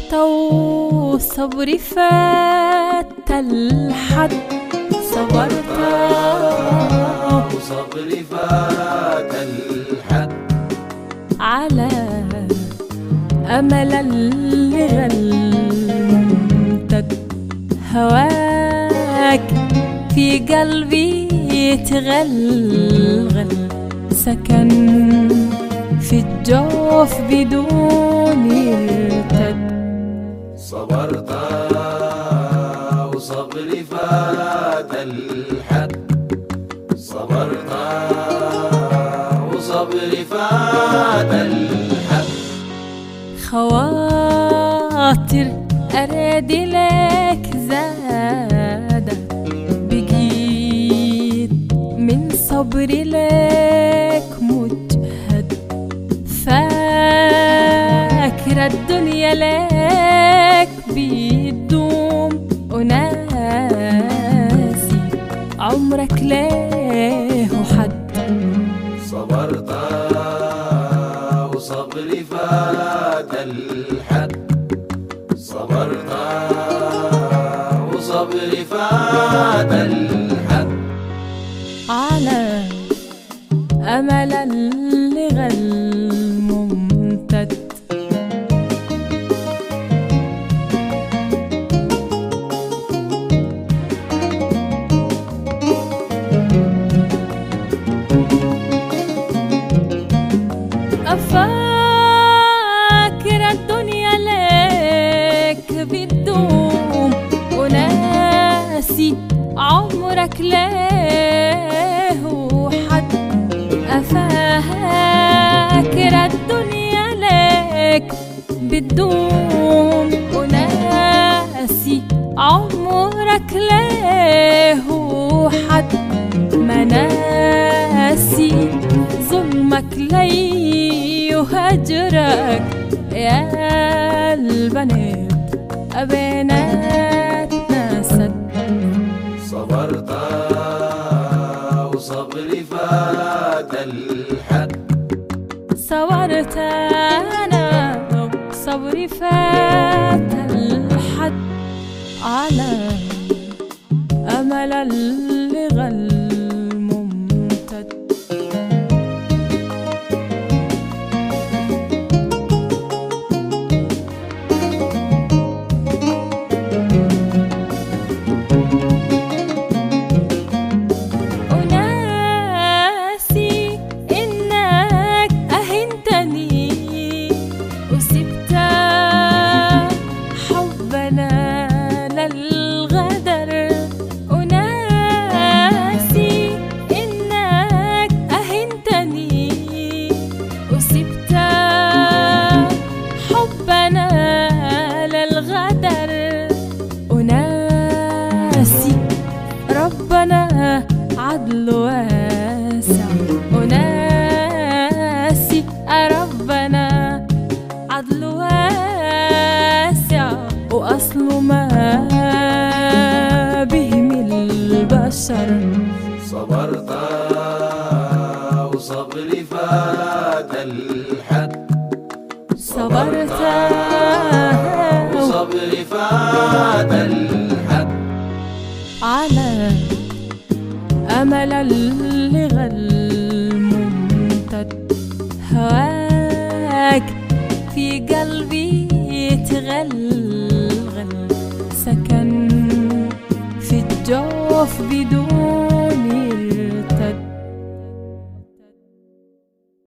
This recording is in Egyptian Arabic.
صبرت وصبري فات الحد صبرت وصبري فات الحد على أمل اللي غلمتك هواك في قلبي يتغلغل سكن في الجوف بدون يرتد صبرت وصبري فات الحد صبرت وصبري فات الحد خواطر أراد لك زادة بقيت من صبري لك مجهد فاكرة الدنيا لك بيدوم وناسي عمرك ليه حد صبرت وصبري فات الحد صبرت وصبري فات الحد على أمل اللي غل ممتد أفكر الدنيا لك بتدوم وناسي عمرك ليه حد أفكر الدنيا لك بتدوم وناسي عمرك ليه حد ما ناسي ظلمك لي يهجرك يا البنات أبناتنا سد صبرت وصبري فات الحد صورت أنا صبري فات الحد على أمل اللي غل ممتد وناسي إنك أهنتني وسبت حبنا للغدر وناسي إنك أهنتني وسبت حبنا للغدر وناسي ربنا عدل واسع وناسي ربنا عدل واسع وأصله ما بهم البشر صبرت وصبري فات الحد صبرت وصبري فات الحد على أمل اللي غل ممتد هواك في قلبي يتغلغل سكن في الجوف بدون